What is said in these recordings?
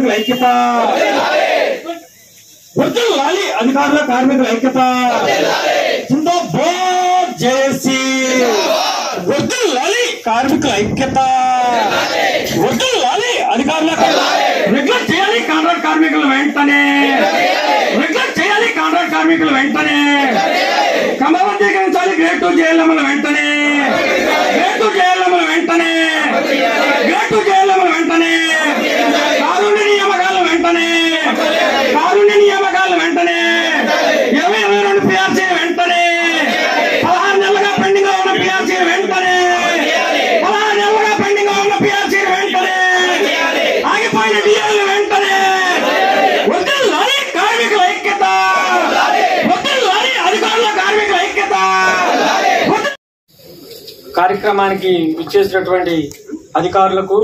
కార్మికుల ఐక్యత వర్ధిల్లాలి అధికారుల కార్మికుల ఐక్యత జిందాబాద్ జేఏసీ వర్ధిల్లాలి కార్మికుల ఐక్యత వర్ధిల్లాలి అధికారుల రెగ్యులర్ చేయాలి కాంట్రాక్ట్ కార్మికులు వెంటనే రెగ్యులర్ చేయాలి కాంట్రాక్ట్ కార్మికులు వెంటనే క్రమబద్ధీకరించాలి గ్రేడ్ టూ జేఎల్ఎంల వెంటనే గ్రేడ్ టూ జేఎల్ఎంల వెంటనే గ్రేడ్ టూ జేఎల్ఎంల వెంటనే కారుణ్య నియామకాల వెంటనే కారుణ్య నియామకాల వెంటనే ఇరవై ఇరవై రెండు పిఆర్సీ వెంటనే పదహారు నెలలుగా పెండింగ్ లో ఉన్న పిఆర్సీ వెంటనే పదహారు నెలలుగా పెండింగ్ లో ఉన్న పిఆర్సీ వెంటనే ఆగిపోయిన డిఎల్ వెంటనే వదిలాలి కార్మికుల ఐక్యత వదిలాలి అధికారుల కార్మికుల ఐక్యత వదిలాలి. కార్యక్రమానికి ఇచ్చేసినటువంటి అధికారులకు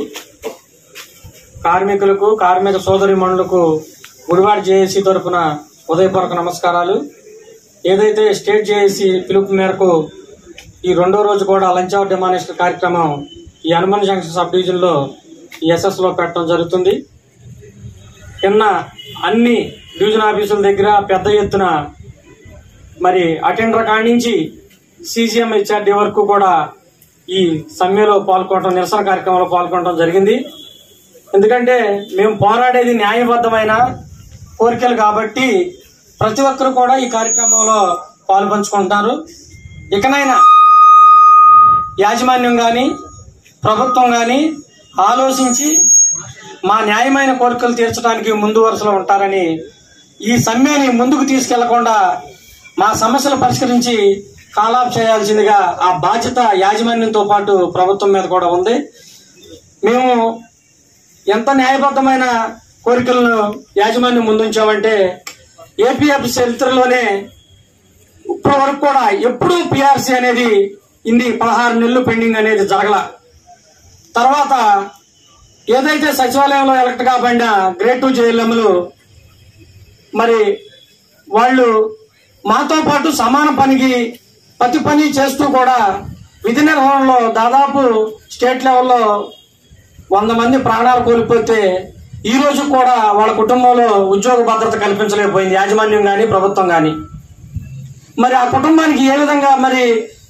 కార్మికులకు కార్మిక సోదరిమణులకు గుడివాడ జేఏసీ తరఫున ఉదయపూర్వక నమస్కారాలు ఏదైతే స్టేట్ జేఏసీ పిలుపు మేరకు ఈ రెండో రోజు కూడా లంచ్ అవర్ డెమానేషన్ కార్యక్రమం ఈ హనుమాన్ జంక్షన్ సబ్ డివిజన్ లో ఈ ఎస్ఎస్ లో పెట్టడం జరుగుతుంది నిన్న అన్ని డివిజన్ ఆఫీసుల దగ్గర పెద్ద ఎత్తున మరి అటెండర్ కాడి నుంచి సీసీఎం హెచ్ఆర్డీ వరకు కూడా ఈ సమ్మెలో పాల్గొనడం నిరసన కార్యక్రమంలో పాల్గొనడం జరిగింది ఎందుకంటే మేము పోరాడేది న్యాయబద్ధమైన కోరికలు కాబట్టి ప్రతి ఒక్కరు కూడా ఈ కార్యక్రమంలో పాల్పంచుకుంటారు ఇకనైనా యాజమాన్యం గాని ప్రభుత్వం గాని ఆలోచించి మా న్యాయమైన కోరికలు తీర్చడానికి ముందు వరుసలో ఉంటారని ఈ సమ్మెని ముందుకు తీసుకెళ్లకుండా మా సమస్యలు పరిష్కరించి కాలాప్ చేయాల్సిందిగా ఆ బాధ్యత యాజమాన్యంతో పాటు ప్రభుత్వం మీద కూడా ఉంది మేము ఎంత న్యాయబద్ధమైన కోరికలను యాజమాన్యం ముందుంచామంటే ఏపీఎఫ్ చరిత్రలోనే ఇప్పటి వరకు కూడా ఎప్పుడూ పిఆర్సీ అనేది ఇంది పదహారు నెలలు పెండింగ్ అనేది జరగల తర్వాత ఏదైతే సచివాలయంలో ఎలక్ట్ కాబడిన గ్రేడ్ టూ జేఎల్ఎంలు మరి వాళ్ళు మాతో పాటు సమాన పనికి ప్రతి పని చేస్తూ కూడా విధి నిర్వహణలో దాదాపు స్టేట్ లెవెల్లో వంద మంది ప్రాణాలు కోల్పోతే ఈ రోజు కూడా వాళ్ళ కుటుంబంలో ఉద్యోగ భద్రత కల్పించలేకపోయింది యాజమాన్యం గాని ప్రభుత్వం గాని మరి ఆ కుటుంబానికి ఏ విధంగా మరి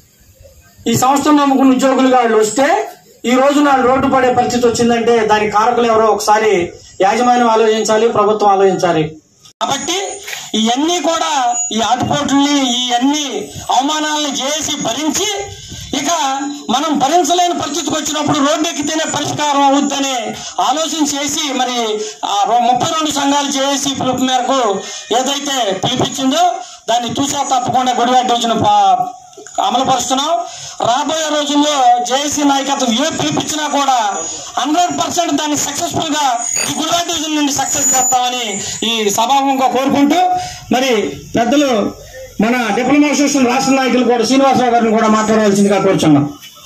ఈ సంస్థను నమ్ముకున్న ఉద్యోగులుగా వాళ్ళు వస్తే ఈ రోజు నాడు రోడ్డు పడే పరిస్థితి వచ్చిందంటే దానికి కారకులు ఎవరో ఒకసారి యాజమాన్యం ఆలోచించాలి ప్రభుత్వం ఆలోచించాలి కాబట్టి ఇవన్నీ కూడా ఈ ఆటుపోట్లని ఈ అన్ని అవమానాలను చేసి భరించి ఇక మనం భరించలేని పరిస్థితికి వచ్చినప్పుడు రోడ్డు ఎక్కితేనే పరిష్కారం అవుద్దని ఆలోచన చేసి మరి ఆ రో- ముప్పై రెండు సంఘాలు చేసి పిలుపు మేరకు ఏదైతే పిలిపించిందో దాన్ని తూచా తప్పకుండా గుడివాడ డివిజన్ పా- అమలుపరుస్తున్నాం రాబోయే రోజుల్లో జేఏసీ నాయకత్వం ఏ పిలిపించినా కూడా హండ్రెడ్ పర్సెంట్ దాన్ని సక్సెస్ఫుల్ గా ఈ గుడివాడ డివిజన్ నుండి సక్సెస్ చేస్తామని ఈ సభాముఖంగా కోరుకుంటూ మరి పెద్దలు మన డిప్లొమా అసోసియేషన్ రాష్ట్ర నాయకులు కూడా శ్రీనివాసరావు గారిని కూడా మాట్లాడవలసిందిగా కోరుచున్నాం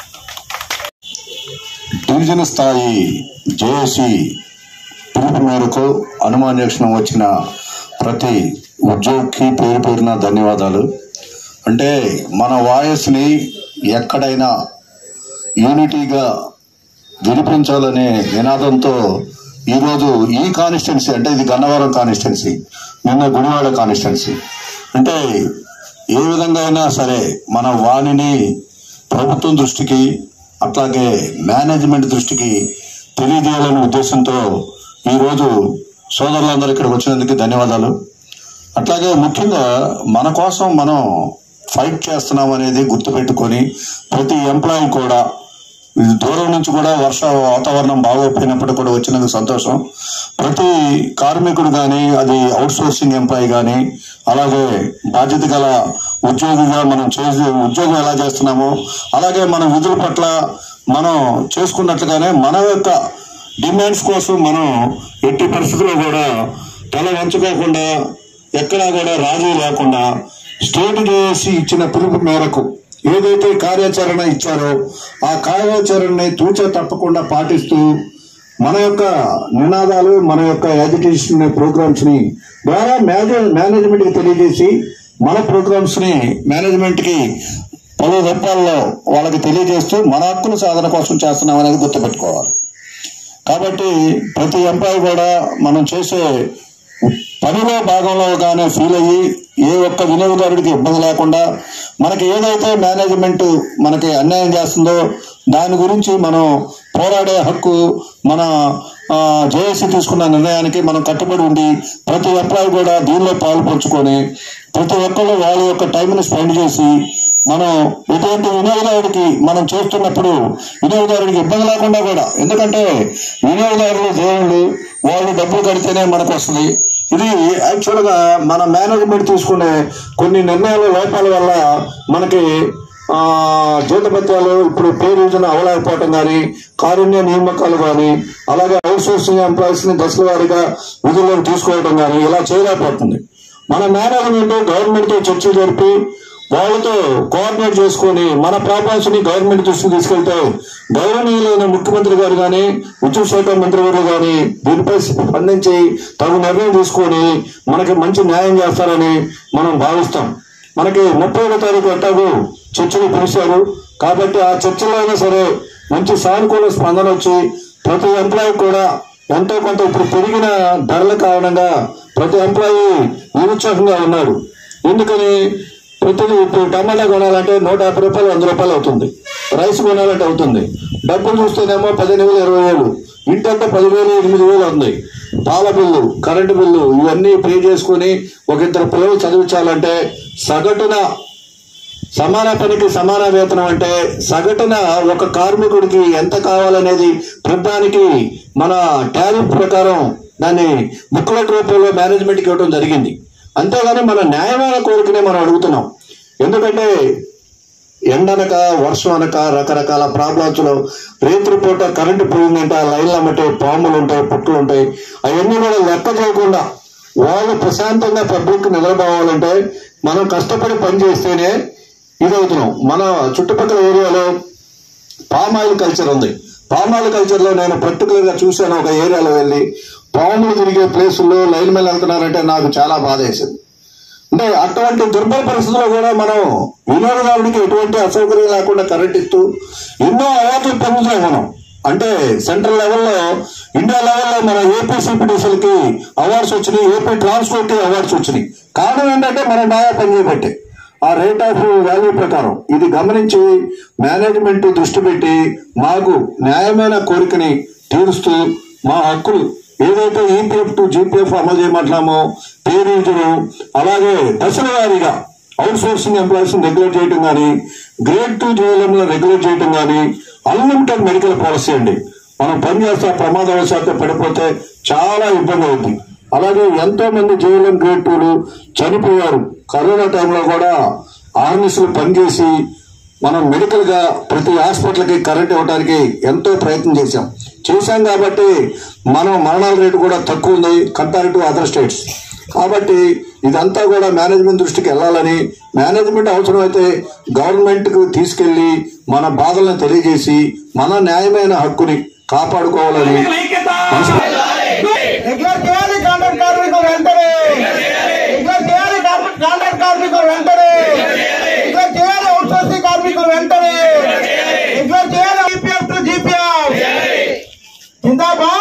డివిజన్ స్థాయి జేఏసీ పిలుపు మేరకు అనుమాన్యక్షణం వచ్చిన ప్రతి ఉద్యోగికి పేరు పేరున ధన్యవాదాలు అంటే మన వాయిస్ని ఎక్కడైనా యూనిటీగా వినిపించాలనే నినాదంతో ఈరోజు ఈ కాన్స్టిట్యున్సీ అంటే ఇది గన్నవరం కాన్స్టిట్యున్సీ నిన్న గుడివాడ కాన్స్టిట్యున్సీ అంటే ఏ విధంగా అయినా సరే మన వాణిని ప్రభుత్వం దృష్టికి అట్లాగే మేనేజ్మెంట్ దృష్టికి తెలియజేయాలనే ఉద్దేశంతో ఈరోజు సోదరులందరూ ఇక్కడికి వచ్చినందుకు ధన్యవాదాలు అట్లాగే ముఖ్యంగా మన కోసం మనం ఫైట్ చేస్తున్నాం అనేది గుర్తుపెట్టుకొని ప్రతి ఎంప్లాయీ కూడా ఇది దూరం నుంచి కూడా వర్ష వాతావరణం బాగోపోయినప్పుడు కూడా వచ్చినందుకు సంతోషం ప్రతి కార్మికుడు కానీ అది అవుట్ సోర్సింగ్ ఎంప్లాయీ కానీ అలాగే బాధ్యత గల ఉద్యోగిగా మనం చేసే ఉద్యోగం ఎలా చేస్తున్నామో అలాగే మన విధుల పట్ల మనం చేసుకున్నట్లుగానే మన యొక్క డిమాండ్స్ కోసం మనం ఎట్టి పరిస్థితుల్లో కూడా తల వంచుకోకుండా ఎక్కడా కూడా రాజీ లేకుండా స్టేట్ చేసి ఇచ్చిన పిలుపు మేరకు ఏదైతే కార్యాచరణ ఇచ్చారో ఆ కార్యాచరణని తూచ తప్పకుండా పాటిస్తూ మన యొక్క నినాదాలు మన యొక్క ఎడ్యుకేషన్ ప్రోగ్రామ్స్ ని ద్వారా మేనేజ్మెంట్ కి తెలియజేసి మన ప్రోగ్రామ్స్ ని మేనేజ్మెంట్ కి పలు రూపాల్లో వాళ్ళకి తెలియజేస్తూ మన హక్కుల సాధన కోసం చేస్తున్నాం అనేది గుర్తుపెట్టుకోవాలి కాబట్టి ప్రతి ఎంప్లాయీ కూడా మనం చేసే పనిలో భాగంలోగానే ఫీల్ అయ్యి ఏ ఒక్క వినియోగదారుడికి ఇబ్బంది లేకుండా మనకి ఏదైతే మేనేజ్మెంట్ మనకి అన్యాయం చేస్తుందో దాని గురించి మనం పోరాడే హక్కు మన జేఏసీ తీసుకున్న నిర్ణయానికి మనం కట్టుబడి ఉండి ప్రతి ఎంప్లాయీ కూడా దీనిలో పాలు పంచుకొని ప్రతి ఒక్కళ్ళు వాళ్ళ యొక్క టైంని స్పెండ్ చేసి మనం ఎటువంటి వినియోగదారుడికి మనం చేస్తున్నప్పుడు వినియోగదారుడికి ఇబ్బంది లేకుండా కూడా ఎందుకంటే వినియోగదారులు దేవుళ్ళు వాళ్ళు డబ్బులు కడితేనే మనకు వస్తుంది ఇది యాక్చువల్గా మన మేనేజ్మెంట్ తీసుకునే కొన్ని నిర్ణయాల లోపాల వల్ల మనకి ఆ, జీతభత్యాలు ఇప్పుడు పేరు యోజన అవలేకపోవటం కానీ కారుణ్య నియామకాలు కానీ అలాగే అవుట్ సోర్సింగ్ ఎంప్లాయీస్ ని దశల వారీగా విధుల్లోకి తీసుకోవడం కానీ ఇలా చేయలేకపోతుంది మన మేనేజ్మెంట్ గవర్నమెంట్ తో చర్చలు జరిపి వాళ్ళతో కోఆర్డినేట్ చేసుకొని మన ప్రాబ్లమ్స్ ని గవర్నమెంట్ దృష్టికి తీసుకెళ్తే గౌరవనీయులైన ముఖ్యమంత్రి గారు కానీ ఉద్యోగ శాఖ మంత్రి గారు కానీ దీనిపై స్పందించి తగు నిర్ణయం తీసుకొని మనకి మంచి న్యాయం చేస్తారని మనం భావిస్తాం మనకి ముప్పై ఒకటో తారీఖు ఎట్టాగు చర్చలు పిలిచారు కాబట్టి ఆ చర్చలో అయినా సరే మంచి సానుకూల స్పందన వచ్చి ప్రతి ఎంప్లాయీ కూడా ఎంతో కొంత ఇప్పుడు పెరిగిన ధరల కారణంగా ప్రతి ఎంప్లాయీ నిరుత్సాహంగా ఉన్నాడు ఎందుకని ప్రతిదీ ఇప్పుడు టమాటా కొనాలంటే నూట యాభై రూపాయలు వంద రూపాయలు అవుతుంది రైస్ కొనాలంటే అవుతుంది డబ్బులు చూస్తేనేమో పదిహేను వేలు ఇరవై వేలు ఇంటంటే పదివేలు ఎనిమిది వేలు ఉంది పాల బిల్లు కరెంటు బిల్లు ఇవన్నీ పే చేసుకుని ఒక ఇద్దరు పిల్లలు చదివించాలంటే సగటున సమాన పనికి సమాన వేతనం అంటే సగటున ఒక కార్మికుడికి ఎంత కావాలనేది ప్రధానికి మన టారిఫ్ ప్రకారం దాన్ని బుక్లెట్ రూపంలో మేనేజ్మెంట్కి ఇవ్వడం జరిగింది అంతేగాని మన న్యాయమైన కోరికనే మనం అడుగుతున్నాం ఎందుకంటే ఎండనక వర్షం అనక రకరకాల ప్రాబ్లమ్స్ లో రేత్రి పూట కరెంటు పోయిందంటే ఆ లైన్లు అమ్మటే పాములు ఉంటాయి పుట్లు ఉంటాయి అవన్నీ కూడా లెక్క చేయకుండా వాళ్ళు ప్రశాంతంగా పబ్లిక్ నిద్రపోవాలంటే మనం కష్టపడి పని చేస్తేనే ఇదవుతున్నాం మన చుట్టుపక్కల ఏరియాలో పామ్ ఆయిల్ కల్చర్ ఉంది పామ్ ఆయిల్ కల్చర్ లో నేను పర్టికులర్ గా చూశాను ఒక ఏరియాలో వెళ్ళి పాములు తిరిగే ప్లేసుల్లో లైన్ మీద వెళ్తున్నారంటే నాకు చాలా బాధ వేసింది అంటే అటువంటి దుర్బల పరిస్థితుల్లో కూడా మనం వినియోగదారుడికి ఎటువంటి అసౌకర్యం లేకుండా కరెంట్ ఇస్తూ ఎన్నో అవార్డులు పొందుతున్నాం మనం అంటే సెంట్రల్ లెవెల్లో ఇండియా లెవెల్లో మన ఏపీ సిపిడిసీలకి అవార్డ్స్ వచ్చినాయి ఏపీ ట్రాన్స్పోర్ట్ అవార్డ్స్ వచ్చినాయి కారణం ఏంటంటే మనం బాగా పనిచేయబట్టే ఆ రేట్ ఆఫ్ వాల్యూ ప్రకారం ఇది గమనించి మేనేజ్మెంట్ దృష్టి పెట్టి మాకు న్యాయమైన కోరికని తీరుస్తూ మా హక్కులు ఏదైతే ఈపీఎఫ్ టు జీపీఎఫ్ అమలు చేయమంటున్నామో పేరీజులు అలాగే దశల వారీగా అవుట్ సోర్సింగ్ ఎంప్లాయీస్ రెగ్యులేట్ చేయడం కానీ గ్రేడ్ టూ జేఎల్ఎం రెగ్యులేట్ చేయడం కానీ అన్లిమిటెడ్ మెడికల్ పాలసీ అండి మనం పని చేస్తే ప్రమాదవశాత్తు పడిపోతే చాలా ఇబ్బంది అవుతుంది అలాగే ఎంతో మంది జేఎల్ఎం గ్రేడ్ టూలు చనిపోయారు కరోనా టైంలో కూడా ఆర్మిస్లు పనిచేసి మనం మెడికల్ గా ప్రతి హాస్పిటల్కి కరెంట్ ఇవ్వడానికి ఎంతో ప్రయత్నం చేశాం చేశాం కాబట్టి మనం మరణాల రేటు కూడా తక్కువ ఉంది కంపేర్ టు అదర్ స్టేట్స్ కాబట్టి ఇదంతా కూడా మేనేజ్మెంట్ దృష్టికి వెళ్ళాలని మేనేజ్మెంట్ అవసరమైతే గవర్నమెంట్ కు తీసుకెళ్లి మన బాధలను తెలియజేసి మన న్యాయమైన హక్కుని కాపాడుకోవాలని ఐక్యత రెగ్యులర్ చేయాలి కాంట్రాక్ట్ కార్మికులు వెంటనే రెగ్యులర్ చేయాలి కాంట్రాక్ట్ కార్మికులు వెంటనే రెగ్యులర్ చేయాలి అవుట్ సోర్సింగ్ కార్మికులు వెంటనే రెగ్యులర్ చేయాలి జీపీఎఫ్ టు జీపీఎఫ్ జిందాబాద్